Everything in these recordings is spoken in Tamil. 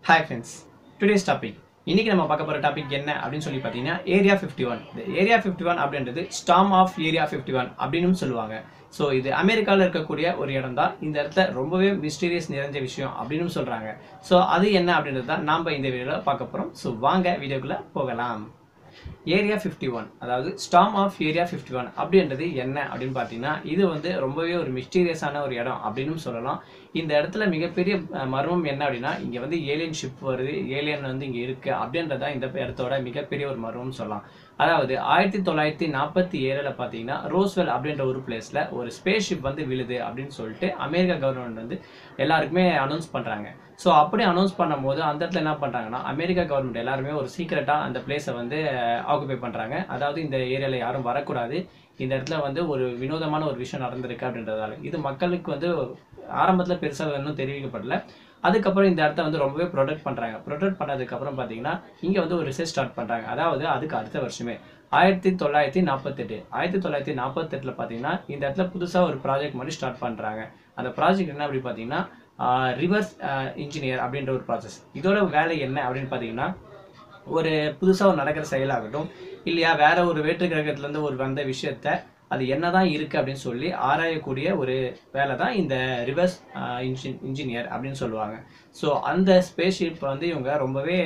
ஹாய் ஃப்ரெண்ட்ஸ் டுடேஸ் டாபிக் இன்னைக்கு நம்ம பார்க்க போகிற டாபிக் என்ன அப்படின்னு சொல்லி பார்த்தீங்கன்னா ஏரியா ஃபிஃப்டி ஒன் இந்த ஏரியா ஃபிஃப்டி ஒன் அப்படின்றது storm of area fifty one அப்படின்னு சொல்லுவாங்க ஸோ இது அமெரிக்காவில் இருக்கக்கூடிய ஒரு இடம் தான் இந்த இடத்துல ரொம்பவே மிஸ்டீரியஸ் நிறைஞ்ச விஷயம் அப்படின்னு சொல்கிறாங்க ஸோ அது என்ன அப்படின்றது தான் நாம் இந்த வீடியோவில் பார்க்க போகிறோம் ஸோ வாங்க வீடியோக்குள்ளே போகலாம் ஏரியா ஃபிஃப்டி ஒன் அதாவது storm of area fifty one அப்படின்றது என்ன அப்படின்னு பார்த்தீங்கன்னா இது வந்து ரொம்பவே ஒரு மிஸ்டீரியஸான ஒரு இடம் அப்படின்னு சொல்லலாம் இந்த இடத்துல மிகப்பெரிய அஹ், மர்மம் என்ன அப்படின்னா இங்கே வந்து ஏலியன் ஷிப் வருது ஏலியன் வந்து இங்கே இருக்கு அப்படின்றதா இந்த இடத்தோட மிகப்பெரிய ஒரு மர்மம் சொல்லலாம் அதாவது ஆயிரத்தி தொள்ளாயிரத்தி நாற்பத்தி ஏழில் பார்த்தீங்கன்னா ரோஸ்வெல் அப்படின்ற ஒரு பிளேஸில் ஒரு ஸ்பேஸ் ஷிப் வந்து விழுது அப்படின்னு சொல்லிட்டு அமெரிக்கா கவர்மெண்ட் வந்து எல்லாருக்குமே அனௌன்ஸ் பண்ணுறாங்க ஸோ அப்படி அனௌன்ஸ் பண்ணும்போது அந்த இடத்துல என்ன பண்ணுறாங்கன்னா அமெரிக்கா கவர்மெண்ட் எல்லாருமே ஒரு சீக்கிரட்டாக அந்த பிளேஸை வந்து ஆக்குபை பண்ணுறாங்க அதாவது இந்த ஏரியாவில் யாரும் வரக்கூடாது இந்த இடத்துல வந்து ஒரு வினோதமான ஒரு விஷயம் நடந்திருக்கு அப்படின்றதால இது மக்களுக்கு வந்து ஆரம்பத்தில் பெருசாக இன்னும் தெரிவிக்கப்படல அதுக்கப்புறம் இந்த இடத்த வந்து ரொம்பவே ப்ரொடெக்ட் பண்ணுறாங்க ப்ரொடெக்ட் பண்ணதுக்கப்புறம் பார்த்தீங்கன்னா இங்கே வந்து ஒரு ரிசர்ச் ஸ்டார்ட் பண்ணுறாங்க அதாவது அதுக்கு அடுத்த வருஷமே ஆயிரத்தி தொள்ளாயிரத்தி நாற்பத்தெட்டு ஆயிரத்தி தொள்ளாயிரத்தி நாற்பத்தெட்டில் பார்த்தீங்கன்னா இந்த இடத்துல புதுசாக ஒரு ப்ராஜெக்ட் மாதிரி ஸ்டார்ட் பண்ணுறாங்க அந்த ப்ராஜெக்ட் என்ன அப்படி பார்த்தீங்கன்னா ரிவர்ஸ் இன்ஜினியர் அப்படின்ற ஒரு ப்ராசஸ் இதோட வேலை என்ன அப்படின்னு பார்த்தீங்கன்னா ஒரு புதுசாக ஒரு நடக்கிற செயலாகட்டும் இல்லையா வேற ஒரு வேற்று கிரகத்துலேருந்து ஒரு வந்த விஷயத்த அது என்னதான் இருக்கு அப்படின்னு சொல்லி ஆராயக்கூடிய ஒரு வேலை தான் இந்த ரிவர்ஸ் இன்ஜின் இன்ஜினியர் அப்படின்னு சொல்லுவாங்க ஸோ அந்த ஸ்பேஸ் ஷிப் வந்து இவங்க ரொம்பவே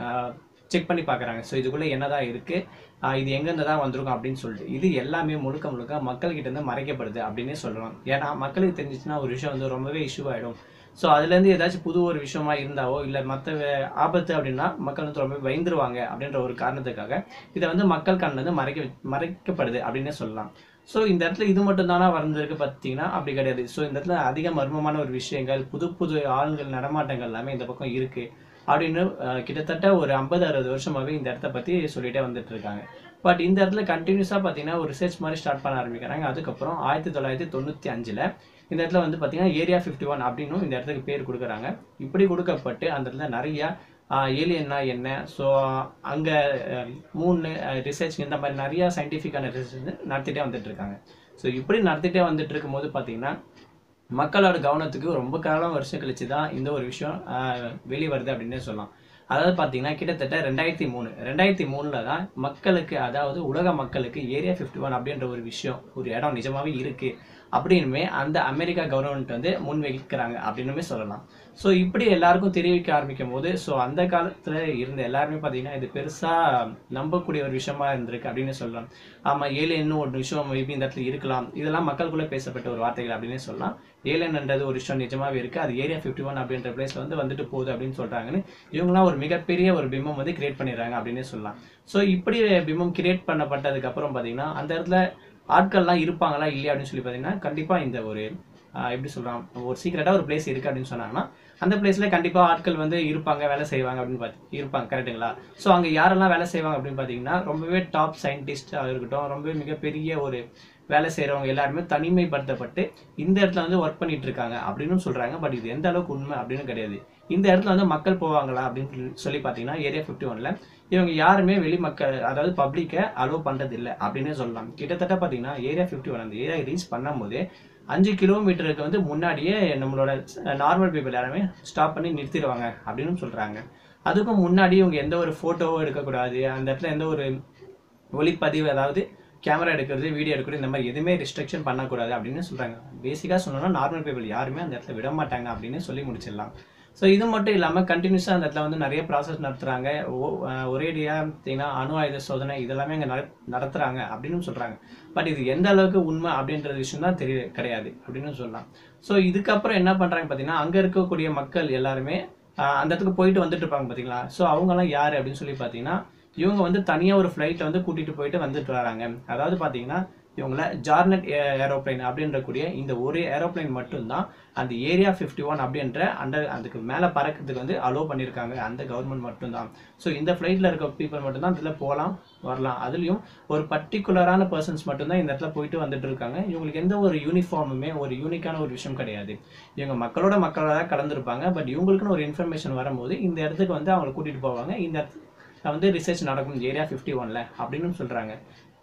செக் பண்ணி பார்க்குறாங்க ஸோ இதுக்குள்ளே என்னதான் இருக்கு ஆஹ் இது எங்கேருந்து தான் வந்திருக்கும் அப்படின்னு சொல்லிட்டு இது எல்லாமே முழுக்க முழுக்க மக்கள்கிட்ட இருந்து மறைக்கப்படுது அப்படின்னே சொல்லலாம் ஏன்னா மக்களுக்கு தெரிஞ்சிச்சுன்னா ஒரு விஷயம் வந்து ரொம்பவே இஷ்யூ ஆகிடும் ஸோ அதுலேருந்து ஏதாச்சும் புது ஒரு விஷயமா இருந்தாவோ இல்லை மற்ற ஆபத்து அப்படின்னா மக்கள் வந்து ரொம்ப பயந்துருவாங்க அப்படின்ற ஒரு காரணத்துக்காக இதை வந்து மக்கள் கண்ணில் இருந்து மறைக்க மறைக்கப்படுது அப்படின்னே சொல்லலாம் ஸோ இந்த இடத்துல இது மட்டும் தானே வந்திருக்கு பார்த்தீங்கன்னா அப்படி கிடையாது ஸோ இந்த இடத்துல அதிக மர்மமான ஒரு விஷயங்கள் புது புது ஆளுங்கள் நடமாட்டங்கள் எல்லாமே இந்த பக்கம் இருக்கு அப்படின்னு அஹ், கிட்டத்தட்ட ஒரு ஐம்பது அறுபது வருஷமாவே இந்த இடத்த பற்றி சொல்லிட்டே வந்துட்டு இருக்காங்க பட் இந்த இடத்துல கண்டினியூஸாக பார்த்தீங்கன்னா ஒரு ரிசர்ச் மாதிரி ஸ்டார்ட் பண்ண ஆரம்பிக்கிறாங்க அதுக்கப்புறம் ஆயிரத்தி தொள்ளாயிரத்தி தொண்ணூற்றி அஞ்சில் இந்த இடத்துல வந்து பார்த்தீங்கன்னா ஏரியா ஃபிஃப்டி ஒன் அப்படின்னும் இந்த இடத்துக்கு பேர் கொடுக்குறாங்க இப்படி கொடுக்கப்பட்டு அந்த இடத்துல நிறைய ஏலியன்னா என்ன ஸோ அங்கே மூணு ரிசர்ச் இந்த மாதிரி நிறைய சயின்டிஃபிக்கான ரிசர்ச் வந்து நடத்திட்டே வந்துட்டு இருக்காங்க ஸோ இப்படி நடத்திட்டே வந்துட்டு இருக்கும்போது பார்த்தீங்கன்னா மக்களோட கவனத்துக்கு ரொம்ப காலம் வருஷம் கழிச்சு தான் இந்த ஒரு விஷயம் வெளியே வருது அப்படின்னே சொல்லலாம் அதாவது பார்த்தீங்கன்னா கிட்டத்தட்ட ரெண்டாயிரத்தி மூணு ரெண்டாயிரத்தி மூணில் தான் மக்களுக்கு அதாவது உலக மக்களுக்கு ஏரியா ஃபிஃப்டி ஒன் அப்படின்ற ஒரு விஷயம் ஒரு இடம் நிஜமாவே இருக்கு அப்படின்னுமே அந்த அமெரிக்கா கவர்மெண்ட் வந்து முன்வைக்கிறாங்க அப்படின்னுமே சொல்லலாம் ஸோ இப்படி எல்லாருக்கும் தெரிவிக்க ஆரம்பிக்கும் போது ஸோ அந்த காலத்தில் இருந்த எல்லாருமே பார்த்தீங்கன்னா இது பெருசாக நம்பக்கூடிய ஒரு விஷயமா இருந்திருக்கு அப்படின்னு சொல்லலாம் ஆமாம் ஏலியன்னு ஒரு விஷயம் மேபி இந்த இடத்துல இருக்கலாம் இதெல்லாம் மக்களுக்குள்ளே பேசப்பட்ட ஒரு வார்த்தைகள் அப்படின்னே சொல்லலாம் ஏலியன்ன்றது ஒரு விஷயம் நிஜமாவே இருக்குது அது ஏரியா ஃபிஃப்டி ஒன் அப்படின்ற பிளேஸ்ல வந்து வந்துட்டு போகுது அப்படின்னு சொல்கிறாங்கன்னு இவங்களாம் ஒரு மிகப்பெரிய ஒரு பிம்பம் வந்து கிரியேட் பண்ணிடுறாங்க அப்படின்னே சொல்லலாம் ஸோ இப்படி பிம்பம் கிரியேட் பண்ணப்பட்டதுக்கு அப்புறம் பார்த்தீங்கன்னா அந்த இடத்துல ஆட்கள்லாம் இருப்பாங்களா இல்லையா அப்படின்னு சொல்லி பார்த்தீங்கன்னா கண்டிப்பாக இந்த ஒரு ஆஹ் எப்படி சொல்கிறான் ஒரு சீக்கிரட்டாக ஒரு பிளேஸ் இருக்குது அப்படின்னு சொன்னாங்கன்னா அந்த பிளேஸில் கண்டிப்பாக ஆட்கள் வந்து இருப்பாங்க வேலை செய்வாங்க அப்படின்னு பார்த்து இருப்பாங்க கரெக்டுங்களா ஸோ அங்கே யாரெல்லாம் வேலை செய்வாங்க அப்படின்னு பார்த்தீங்கன்னா ரொம்பவே டாப் சயின்டிஸ்டாக இருக்கட்டும் ரொம்பவே மிகப்பெரிய ஒரு வேலை செய்கிறவங்க எல்லாருமே தனிமைப்படுத்தப்பட்டு இந்த இடத்துல வந்து ஒர்க் பண்ணிட்டு இருக்காங்க அப்படின்னு சொல்கிறாங்க பட் இது எந்த அளவுக்கு உண்மை அப்படின்னு கிடையாது இந்த இடத்துல வந்து மக்கள் போவாங்களா அப்படின்னு சொல்லி- சொல்லி பார்த்தீங்கன்னா ஏரியா ஃபிஃப்டி ஒன்ல இவங்க யாருமே வெளி மக்கள் அதாவது பப்ளிக்கை அலோவ் பண்ணுறது இல்லை அப்படின்னே சொல்லலாம் கிட்டத்தட்ட பார்த்தீங்கன்னா ஏரியா ஃபிஃப்டி ஒன் அந்த ஏரியா ரீச் பண்ணும்போதே அஞ்சு கிலோமீட்டருக்கு வந்து முன்னாடியே நம்மளோட நார்மல் பீப்புள் எல்லாருமே ஸ்டாப் பண்ணி நிறுத்திடுவாங்க அப்படின்னு சொல்கிறாங்க அதுக்கும் முன்னாடி இவங்க எந்த ஒரு ஃபோட்டோவும் எடுக்கக்கூடாது அந்த இடத்துல எந்த ஒரு ஒளிப்பதிவு அதாவது கேமரா எடுக்கிறது வீடியோ எடுக்கிறது இந்த மாதிரி எதுவுமே ரெஸ்ட்ரிக்ஷன் பண்ணக்கூடாது அப்படின்னு சொல்கிறாங்க பேசிக்காக சொல்லணும்னா நார்மல் பீப்புள் யாருமே அந்த இடத்துல விட மாட்டாங்க அப்படின்னு சொல்லி முடிச்சிடலாம் ஸோ இது மட்டும் இல்லாமல் கண்டினியூஸாக அந்த இடத்துல வந்து நிறைய ப்ராசஸ் நடத்துகிறாங்க ஒரேடியாக பார்த்தீங்கன்னா அணு ஆயுத சோதனை இதெல்லாமே இங்கே நட நடத்துகிறாங்க அப்படின்னு சொல்கிறாங்க பட் இது எந்த அளவுக்கு உண்மை அப்படின்ற விஷயம் தான் தெரிய கிடையாது அப்படின்னு சொல்லலாம் ஸோ இதுக்கப்புறம் என்ன பண்ணுறாங்க பார்த்தீங்கன்னா அங்கே இருக்கக்கூடிய மக்கள் எல்லாருமே ஆஹ் அந்த இடத்துக்கு போயிட்டு வந்துட்டு இருப்பாங்க பார்த்தீங்களா ஸோ அவங்கெல்லாம் யார் அப்படின்னு சொல்லி பார்த்தீங்கன்னா இவங்க வந்து தனியாக ஒரு ஃப்ளைட்டை வந்து கூட்டிகிட்டு போயிட்டு வந்துட்டு வராங்க அதாவது பார்த்தீங்கன்னா இவங்கள ஜார்னட் ஏரோப்ளைன் அப்படின்ற கூடிய இந்த ஒரு ஏரோப்ளைன் மட்டும்தான் அந்த ஏரியா ஃபிஃப்டி ஒன் அப்படின்ற அண்டர் அதுக்கு மேலே பறக்கிறதுக்கு வந்து அலோவ் பண்ணியிருக்காங்க அந்த கவர்மெண்ட் மட்டும்தான் ஸோ இந்த ஃப்ளைட்டில் இருக்க பீப்புள் மட்டும்தான் இதில் போகலாம் வரலாம் அதுலேயும் ஒரு பர்டிகுலரான பர்சன்ஸ் மட்டும்தான் இந்த இடத்துல போயிட்டு வந்துட்டு இருக்காங்க இவங்களுக்கு எந்த ஒரு யூனிஃபார்முமே ஒரு யூனிக்கான ஒரு விஷயம் கிடையாது இவங்க மக்களோட மக்களாக தான் கலந்துருப்பாங்க பட் இவங்களுக்குன்னு ஒரு இன்ஃபர்மேஷன் வரும்போது இந்த இடத்துக்கு வந்து அவங்களை கூட்டிகிட்டு போவாங்க இந்த இடத்துல வந்து ரிசர்ச் நடக்கும் ஏரியா ஃபிஃப்டி ஒன்ல அப்படின்னு சொல்கிறாங்க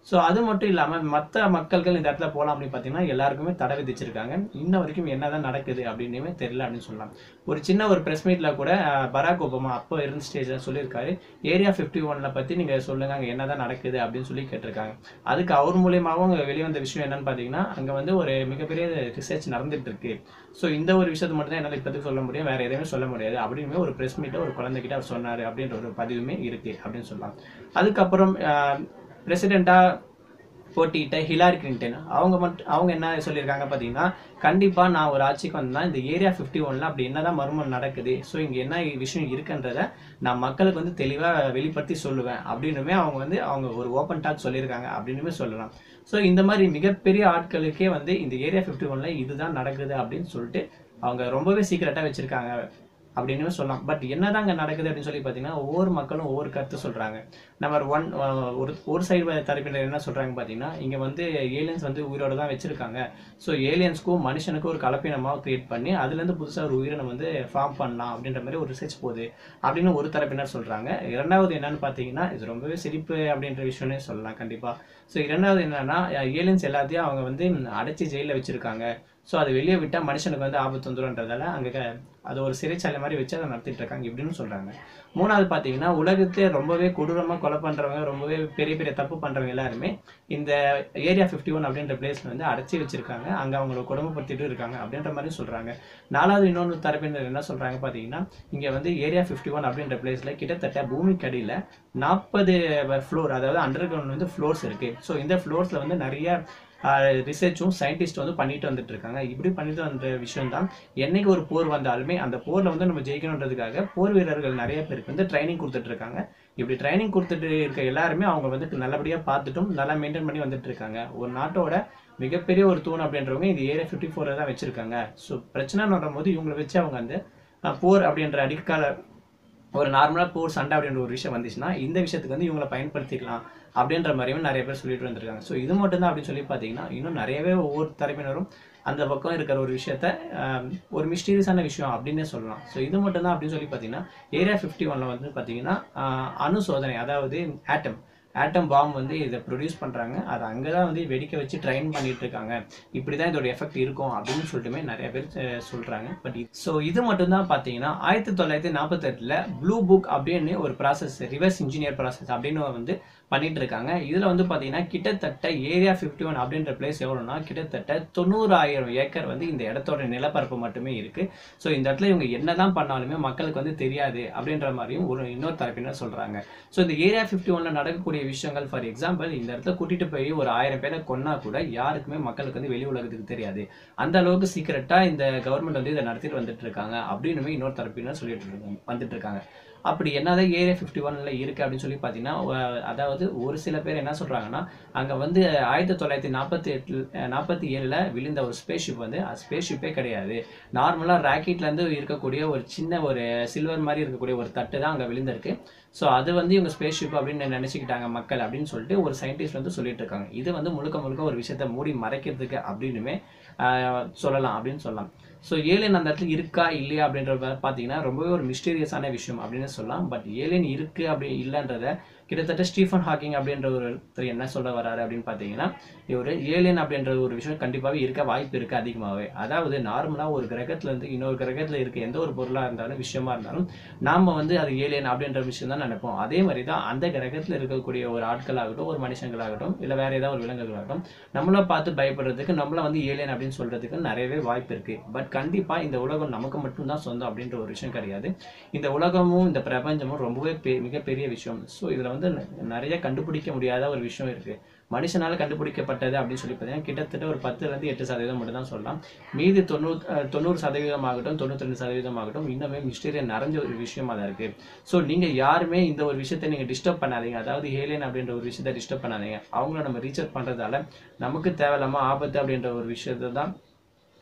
ஸோ அது மட்டும் இல்லாமல் மற்ற மக்கள்கள் இந்த இடத்துல போகலாம் அப்படின்னு பார்த்தீங்கன்னா எல்லாருக்குமே தடை விதிச்சிருக்காங்க இன்ன வரைக்கும் என்னதான் நடக்குது அப்படின்னுமே தெரியல அப்படின்னு சொல்லலாம் ஒரு சின்ன ஒரு ப்ரெஸ் மீட்டில் கூட அஹ், பராக் ஒபாமா அப்போ இருந்த ஸ்டேஜில் சொல்லியிருக்காரு ஏரியா ஃபிஃப்டி ஒன்ல பற்றி நீங்கள் சொல்லுங்கள் அங்கே என்னதான் நடக்குது அப்படின்னு சொல்லி கேட்டிருக்காங்க அதுக்கு அவர் மூலியமாகவும் அங்கே வெளிவந்த விஷயம் என்னன்னு பார்த்தீங்கன்னா அங்கே வந்து ஒரு மிகப்பெரிய ரிசர்ச் நடந்துட்டு இருக்கு ஸோ இந்த ஒரு விஷயத்தை மட்டும் தான் என்னால் இப்போதைக்கு சொல்ல முடியும் வேற எதுவுமே சொல்ல முடியாது அப்படின்னு ஒரு ப்ரெஸ் மீட்டை ஒரு குழந்தைகிட்ட அவர் சொன்னார் அப்படின்ற ஒரு பதிவுமே இருக்கு அப்படின்னு சொல்லலாம் அதுக்கப்புறம் பிரசிடெண்ட்டாக போட்டியிட்ட ஹிலாரி கிளின்டன் அவங்க மட்டும் அவங்க என்ன சொல்லியிருக்காங்க பார்த்தீங்கன்னா கண்டிப்பாக நான் ஒரு ஆட்சிக்கு வந்தேன்னா இந்த ஏரியா ஃபிஃப்டி ஒன்ல அப்படி என்னதான் மர்மம் நடக்குது ஸோ இங்கே என்ன விஷயம் இருக்குன்றத நான் மக்களுக்கு வந்து தெளிவாக வெளிப்படுத்தி சொல்லுவேன் அப்படின்னுமே அவங்க வந்து அவங்க ஒரு ஓப்பன் டாக் சொல்லியிருக்காங்க அப்படின்னுமே சொல்லலாம் ஸோ இந்த மாதிரி மிகப்பெரிய ஆட்களுக்கே வந்து இந்த ஏரியா ஃபிஃப்டி ஒன்ல இதுதான் நடக்குது அப்படின்னு சொல்லிட்டு அவங்க ரொம்பவே சீக்கிரட்டாக வச்சிருக்காங்க அப்படின்னு சொல்லலாம் பட் என்னதான் அங்கே நடக்குது அப்படின்னு சொல்லி பார்த்தீங்கன்னா ஒவ்வொரு மக்களும் ஒவ்வொரு கருத்து சொல்கிறாங்க நம்பர் ஒன் ஒரு ஒரு சைடு தரப்பினர் என்ன சொல்கிறாங்க பார்த்தீங்கன்னா இங்கே வந்து ஏலியன்ஸ் வந்து உயிரோட தான் வச்சுருக்காங்க ஸோ ஏலியன்ஸ்க்கும் மனுஷனுக்கும் ஒரு கலப்பினமாக கிரியேட் பண்ணி அதுலேருந்து புதுசாக ஒரு உயிரினம் வந்து ஃபார்ம் பண்ணலாம் அப்படின்ற மாதிரி ஒரு ரிசர்ச் போகுது அப்படின்னு ஒரு தரப்பினர் சொல்கிறாங்க இரண்டாவது என்னன்னு பார்த்தீங்கன்னா இது ரொம்பவே சிரிப்பு அப்படின்ற விஷயம்னே சொல்லலாம் கண்டிப்பாக ஸோ இரண்டாவது என்னன்னா ஏலியன்ஸ் எல்லாத்தையும் அவங்க வந்து அடைச்சி ஜெயிலில் வச்சுருக்காங்க ஸோ அது வெளியே விட்டால் மனுஷனுக்கு வந்து ஆபத்து வந்துடும்ன்றதால அங்கே அது ஒரு சிறைச்சாலை மாதிரி வச்சு அதை நடத்திட்டு இருக்காங்க இப்படின்னு சொல்கிறாங்க மூணாவது பார்த்தீங்கன்னா உலகத்தை ரொம்பவே கொடூரமாக கொலை பண்ணுறவங்க ரொம்பவே பெரிய பெரிய தப்பு பண்ணுறவங்க எல்லாருமே இந்த ஏரியா ஃபிஃப்டி ஒன் அப்படின்ற பிளேஸ்ல வந்து அடைச்சி வச்சிருக்காங்க அங்கே அவங்கள கொடுமைப்படுத்திட்டு இருக்காங்க அப்படின்ற மாதிரி சொல்கிறாங்க நாலாவது இன்னொன்று தரப்பினர் என்ன சொல்கிறாங்க பார்த்தீங்கன்னா இங்கே வந்து ஏரியா ஃபிஃப்டி ஒன் அப்படின்ற பிளேஸில் கிட்டத்தட்ட பூமிக்கு அடியில் நாற்பது ஃப்ளோர் அதாவது அண்டர் கிரவுண்ட் வந்து ஃப்ளோர்ஸ் இருக்குது ஸோ இந்த ஃப்ளோர்ஸில் வந்து நிறைய ரிசர்ச்சும் சயின்டிஸ்ட் வந்து பண்ணிட்டு வந்துட்டு இருக்காங்க இப்படி பண்ணிட்டு வந்த விஷயம் தான் என்னைக்கு ஒரு போர் வந்தாலுமே அந்த போரில் வந்து நம்ம ஜெயிக்கணுன்றதுக்காக போர் வீரர்கள் நிறைய பேருக்கு வந்து ட்ரைனிங் கொடுத்துட்டு இருக்காங்க இப்படி ட்ரைனிங் கொடுத்துட்டு இருக்க எல்லாருமே அவங்க வந்து நல்லபடியாக பார்த்துட்டும் நல்லா மெயின்டைன் பண்ணி வந்துட்டு இருக்காங்க ஒரு நாட்டோட மிகப்பெரிய ஒரு தூண் அப்படின்றவங்க இந்த ஏரியா ஃபிஃப்டி ஃபோரை தான் வச்சிருக்காங்க ஸோ பிரச்சனைன்னு வரும்போது இவங்களை வச்சு அவங்க வந்து அஹ், போர் அப்படின்ற அடிக்கால ஒரு நார்மலாக போர் சண்டை அப்படின்ற ஒரு விஷயம் வந்துச்சுன்னா இந்த விஷயத்துக்கு வந்து இவங்களை பயன்படுத்திக்கலாம் அப்படின்ற மாதிரியும் நிறைய பேர் சொல்லிட்டு வந்திருக்காங்க ஸோ இது மட்டும்தான் அப்படின்னு சொல்லி பார்த்தீங்கன்னா இன்னும் நிறையவே ஒவ்வொரு தரப்பினரும் அந்த பக்கம் இருக்கிற ஒரு விஷயத்த ஆம், ஒரு மிஸ்டீரியஸான விஷயம் அப்படின்னே சொல்லலாம் ஸோ இது மட்டும்தான் அப்படின்னு சொல்லி பார்த்தீங்கன்னா ஏரியா ஃபிஃப்டி ஒன்ல வந்து பார்த்தீங்கன்னா ஆஹ், அணு சோதனை அதாவது ஆட்டம் ஆட்டம் பாம் வந்து இதை ப்ரொடியூஸ் பண்ணுறாங்க அதை அங்கே தான் வந்து வெடிக்க வச்சு ட்ரைன் பண்ணிட்டு இருக்காங்க இப்படி தான் இதோட எஃபெக்ட் இருக்கும் அப்படின்னு சொல்லிட்டுமே நிறைய பேர் அஹ், சொல்றாங்க பட் ஸோ இது மட்டும்தான் பார்த்தீங்கன்னா ஆயிரத்தி தொள்ளாயிரத்தி நாற்பத்தெட்டில் ப்ளூ புக் அப்படின்னு ஒரு ப்ராசஸ் ரிவர்ஸ் இன்ஜினியர் ப்ராசஸ் அப்படின்னு வந்து பண்ணிட்டு இருக்காங்க இதில் வந்து பார்த்தீங்கன்னா கிட்டத்தட்ட ஏரியா ஃபிஃப்டி ஒன் அப்படின்ற பிளேஸ் எவ்வளோனா கிட்டத்தட்ட தொண்ணூறாயிரம் ஏக்கர் வந்து இந்த இடத்தோட நிலப்பரப்பு மட்டுமே இருக்கு ஸோ இந்த இடத்துல இவங்க என்னதான் பண்ணாலுமே மக்களுக்கு வந்து தெரியாது அப்படின்ற மாதிரியும் ஒரு இன்னொரு தரப்பினர் சொல்றாங்க ஸோ இந்த ஏரியா ஃபிஃப்டி ஒன்ல நடக்கக்கூடிய விஷயங்கள் ஃபார் எக்ஸாம்பிள் இந்த இடத்துல கூட்டிட்டு போய் ஒரு ஆயிரம் பேரை கொன்னா கூட யாருக்குமே மக்களுக்கு வந்து வெளி உலகத்துக்கு தெரியாது அந்த அளவுக்கு சீக்கிரட்டா இந்த கவர்மெண்ட் வந்து இதை நடத்திட்டு வந்துட்டு இருக்காங்க அப்படின்னுமே இன்னொரு தரப்பினர் சொல்லிட்டு இருக்காங்க வந்துட்டு இருக்காங்க அப்படி என்னதான் ஏரியா ஃபிஃப்டி ஒன்ல இருக்கு அப்படின்னு சொல்லி பார்த்தீங்கன்னா அஹ் அதாவது ஒரு சில பேர் என்ன சொல்றாங்கன்னா அங்க வந்து ஆயிரத்தி தொள்ளாயிரத்தி நாற்பத்தி எட்டில் நாற்பத்தி ஏழுல விழுந்த ஒரு ஸ்பேஸ் ஷிப் வந்து ஸ்பேஸ் ஷிப்பே கிடையாது நார்மலா ராக்கெட்ல இருந்து இருக்கக்கூடிய ஒரு சின்ன ஒரு சில்வர் மாதிரி இருக்கக்கூடிய ஒரு தட்டு தான் அங்க விழுந்திருக்கு ஸோ அது வந்து இவங்க ஸ்பேஸ் ஷிப் அப்படின்னு நினைச்சுக்கிட்டாங்க மக்கள் அப்படின்னு சொல்லிட்டு ஒரு சயின்டிஸ்ட் வந்து சொல்லிட்டு இருக்காங்க இது வந்து முழுக்க முழுக்க ஒரு விஷயத்த மூடி மறைக்கிறதுக்கு அப்படின்னுமே ஆஹ், சொல்லலாம் அப்படின்னு சொல்லலாம் ஸோ ஏலியன் அந்த இடத்துல இருக்கா இல்லையா அப்படின்றத பார்த்தீங்கன்னா ரொம்பவே ஒரு மிஸ்டீரியஸான விஷயம் அப்படின்னு சொல்லலாம் பட் ஏலியன் இருக்கு அப்படி இல்லைன்றத கிட்டத்தட்ட ஸ்டீஃபன் ஹாக்கிங் அப்படின்ற ஒருத்தர் என்ன சொல்ல வராரு அப்படின்னு பார்த்தீங்கன்னா இவர் ஏலியன் அப்படின்ற ஒரு விஷயம் கண்டிப்பாகவே இருக்க வாய்ப்பு இருக்கு அதிகமாகவே அதாவது நார்மலாக ஒரு கிரகத்துல இருந்து இன்னொரு கிரகத்தில் இருக்க எந்த ஒரு பொருளாக இருந்தாலும் விஷயமா இருந்தாலும் நாம வந்து அது ஏலியன் அப்படின்ற விஷயம் தான் நினைப்போம் அதே மாதிரி தான் அந்த கிரகத்தில் இருக்கக்கூடிய ஒரு ஆட்களாகட்டும் ஒரு மனுஷங்களாகட்டும் இல்லை வேற ஏதாவது ஒரு விலங்குகளாகட்டும் நம்மளை பார்த்து பயப்படுறதுக்கு நம்மள வந்து ஏலியன் அப்படின்னு சொல்றதுக்கு நிறையவே வாய்ப்பு இருக்கு பட் கண்டிப்பா இந்த உலகம் நமக்கு மட்டும்தான் சொந்தம் அப்படின்ற ஒரு விஷயம் கிடையாது இந்த உலகமும் இந்த பிரபஞ்சமும் ரொம்பவே பெ- மிகப்பெரிய விஷயம் ஸோ இதுல வந்து ந- நிறைய கண்டுபிடிக்க முடியாத ஒரு விஷயம் இருக்கு மனுஷனால கண்டுபிடிக்கப்பட்டது அப்படின்னு சொல்லி பார்த்தீங்கன்னா கிட்டத்தட்ட ஒரு பத்துல இருந்து எட்டு சதவீதம் மட்டும் தான் சொல்லலாம் மீதி தொண்ணூறு அஹ், தொண்ணூறு சதவீதம் ஆகட்டும் தொண்ணூத்தி ரெண்டு சதவீதம் ஆகட்டும் இன்னுமே மிஸ்டீரியன் நிறைஞ்ச ஒரு விஷயமா தான் இருக்கு ஸோ நீங்க யாருமே இந்த ஒரு விஷயத்தை நீங்க டிஸ்டர்ப் பண்ணாதீங்க அதாவது ஏலியன் அப்படின்ற ஒரு விஷயத்தை டிஸ்டர்ப் பண்ணாதீங்க அவங்கள நம்ம ரீச் அவுட் பண்றதால நமக்கு தேவையில்லாம ஆபத்து அப்படின்ற ஒரு விஷயத்தை தான்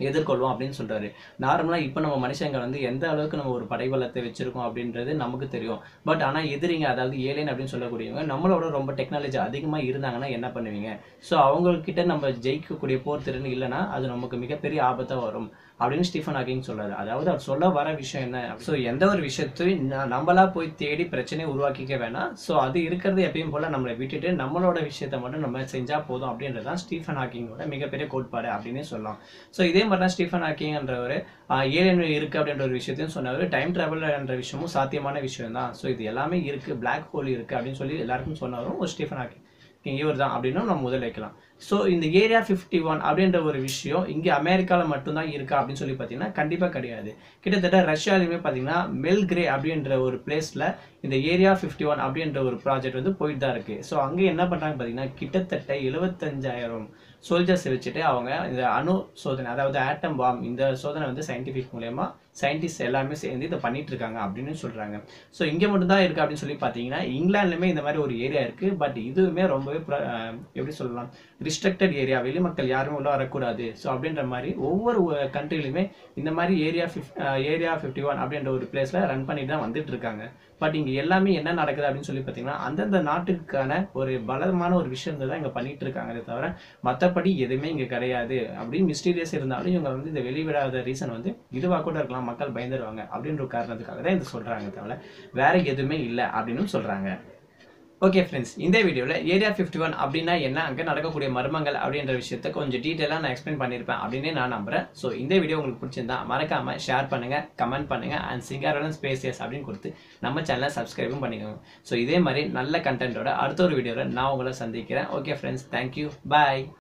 எதிர்கொள்வோம் அப்படின்னு சொல்றாரு நார்மலாக இப்போ நம்ம மனுஷங்க வந்து எந்த அளவுக்கு நம்ம ஒரு படைபலத்தை வச்சிருக்கோம் அப்படின்றது நமக்கு தெரியும் பட் ஆனால் எதிரிங்க அதாவது ஏலியன் அப்படின்னு சொல்லக்கூடியவங்க நம்மளோட ரொம்ப டெக்னாலஜி அதிகமாக இருந்தாங்கன்னா என்ன பண்ணுவீங்க ஸோ அவங்கக்கிட்ட நம்ம ஜெயிக்கக்கூடிய போர் திறன் இல்லைன்னா அது நமக்கு மிகப்பெரிய ஆபத்தாக வரும் அப்படின்னு ஸ்டீஃபன் ஹாக்கிங் சொல்றாரு அதாவது அவர் சொல்ல வர விஷயம் என்ன ஸோ எந்த ஒரு விஷயத்தையும் ந- நம்மளா போய் தேடி பிரச்சனையை உருவாக்கிக்க வேணாம் ஸோ அது இருக்கிறது எப்பயும் போல நம்மளை விட்டுட்டு நம்மளோட விஷயத்த மட்டும் நம்ம செஞ்சா போதும் அப்படின்றது தான் ஸ்டீஃபன் ஹாக்கிங்கோட மிகப்பெரிய கோட்பாடு அப்படின்னே சொல்லலாம் ஸோ இதே மாதிரி தான் ஸ்டீஃபன் ஹாக்கிங்ன்றவர் ஏலியன் இருக்கு அப்படின்ற ஒரு விஷயத்தையும் சொன்னவர் டைம் டிராவல் என்ற விஷயமும் சாத்தியமான விஷயம் தான் ஸோ இது எல்லாமே இருக்கு Black ஹோல் இருக்கு அப்படின்னு சொல்லி எல்லாருக்கும் சொன்னவரும் ஒரு ஸ்டீஃபன் ஹாக்கிங் இவர் தான் அப்படின்னு நம்ம முதல்ல வைக்கலாம் ஸோ இந்த ஏரியா ஃபிஃப்டி ஒன் அப்படின்ற ஒரு விஷயம் இங்கே அமெரிக்காவில் மட்டும்தான் இருக்கா அப்படின்னு சொல்லி பார்த்தீங்கன்னா கண்டிப்பாக கிடையாது கிட்டத்தட்ட ரஷ்யாலையுமே பார்த்தீங்கன்னா மெல்கிரே அப்படின்ற ஒரு பிளேஸில் இந்த ஏரியா ஃபிஃப்டி ஒன் அப்படின்ற ஒரு ப்ராஜெக்ட் வந்து போயிட்டு தான் இருக்குது ஸோ அங்கே என்ன பண்ணுறாங்க பார்த்தீங்கன்னா கிட்டத்தட்ட எழுபத்தஞ்சாயிரம் சோல்ஜர்ஸ் வச்சுட்டு அவங்க இந்த அணு சோதனை அதாவது ஆட்டம் பாம் இந்த சோதனை வந்து சயின்டிஃபிக் மூலயமா சயின்டிஸ்ட் எல்லாமே சேர்ந்து இதை பண்ணிட்டு இருக்காங்க அப்படின்னு சொல்றாங்க ஸோ இங்கே மட்டும்தான் இருக்கு அப்படின்னு சொல்லி பார்த்தீங்கன்னா இங்கிலாந்துலையுமே இந்த மாதிரி ஒரு ஏரியா இருக்கு பட் இதுவுமே ரொம்பவே பிர- அஹ் எப்படி சொல்லலாம் ரிஸ்ட்ரிக்டட் ஏரியா வெளி மக்கள் யாரும் உள்ள வரக்கூடாது ஸோ அப்படின்ற மாதிரி ஒவ்வொரு கண்ட்ரிலையுமே இந்த மாதிரி ஏரியா ஃபிஃப் ஏரியா ஃபிஃப்டி ஒன் அப்படின்ற ஒரு பிளேஸ்ல ரன் பண்ணிட்டு தான் வந்துட்டு இருக்காங்க பட் இங்க எல்லாமே என்ன நடக்குது அப்படின்னு சொல்லி பார்த்தீங்கன்னா அந்தந்த நாட்டுக்கான ஒரு பலமான ஒரு விஷயத்தை தான் இங்க பண்ணிட்டு இருக்காங்களே தவிர மற்றபடி எதுவுமே இங்க கிடையாது அப்படின்னு மிஸ்டீரியஸ் இருந்தாலும் இவங்க வந்து இதை வெளிவிடாத ரீசன் வந்து இதுவா கூட இருக்கலாம் மக்கள் பயந்துருவாங்க அப்படின்ற ஒரு காரணத்துக்காக தான் இது சொல்றாங்க தவிர வேற எதுவுமே இல்லை அப்படின்னு சொல்றாங்க ஓகே ஃப்ரெண்ட்ஸ் இந்த வீடியோவில் ஏரியா ஃபிஃப்டி ஒன் அப்படின்னா என்ன அங்கே நடக்கக்கூடிய மர்மங்கள் அப்படின்ற விஷயத்த கொஞ்சம் டீட்டெயிலாக நான் எக்ஸ்பிளைன் பண்ணியிருப்பேன் அப்படின்னு நான் நம்புறேன் ஸோ இந்த வீடியோ உங்களுக்கு பிடிச்சிருந்தா மறக்காம ஷேர் பண்ணுங்க கமெண்ட் பண்ணுங்க அண்ட் சிங்காரன் ஸ்பேசியஸ் அப்படின்னு கொடுத்து நம்ம சேனலை சப்ஸ்கிரைபும் பண்ணிக்கோங்க ஸோ இதே மாதிரி நல்ல கண்டென்ட்டோட அடுத்த ஒரு வீடியோவில் நான் உங்களை சந்திக்கிறேன் ஓகே ஃப்ரெண்ட்ஸ் தேங்க்யூ பாய்